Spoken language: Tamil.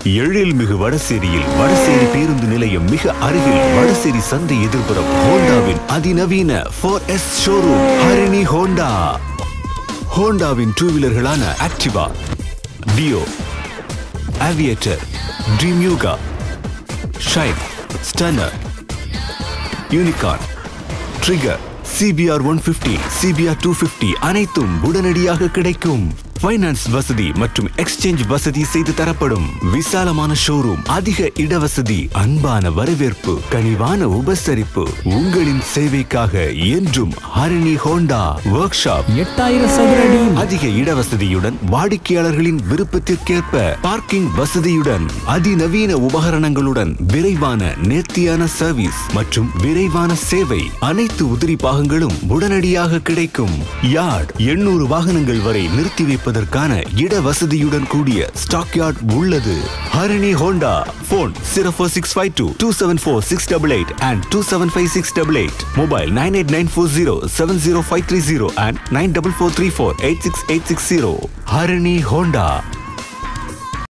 எழில்மிகு வடசேரியில் வடசேரி பேருந்து நிலையம் மிக அருகில் வடசேரி சந்தை எதிர்ப்புறம் ஹோண்டாவின் அதிநவீன four S showroom Harini Honda ஹோண்டாவின் டூ வீலர்களான Activa Dio Aviator Dream Yuga Shine Stunner Unicorn Trigger CBR one fifty CBR two fifty அனைத்தும் உடனடியாக கிடைக்கும் ஃபைனான்ஸ் வசதி மற்றும் எக்ஸ்சேஞ்ச் வசதி செய்து தரப்படும் விசாலமான ஷோரூம் அதிக இடவசதி அன்பான வரவேற்பு கனிவான உபசரிப்பு உங்களின் சேவைக்காக என்றும் ஹரிணி ஹோண்டா ஒர்க் ஷாப் எட்டாயிரம் சதுர அடி அதிக இடவசதியுடன் வாடிக்கையாளர்களின் விருப்பத்திற்கேற்ப பார்க்கிங் வசதியுடன் அதிநவீன உபகரணங்களுடன் விரைவான நேர்த்தியான சர்வீஸ் மற்றும் விரைவான சேவை அனைத்து உதிரி பாகங்களும் உடனடியாக கிடைக்கும் யார்ட் எண்ணூறு வாகனங்கள் வரை நிறுத்தி வைப்பதற்கான இட வசதியுடன் கூடிய ஸ்டாக் யார்ட் உள்ளது Harini Honda phone zero four six five two two seven four six double eight and two seven five six double eight mobile nine eight nine four zero seven zero five three zero and nine double four three four eight six eight six zero Harini Honda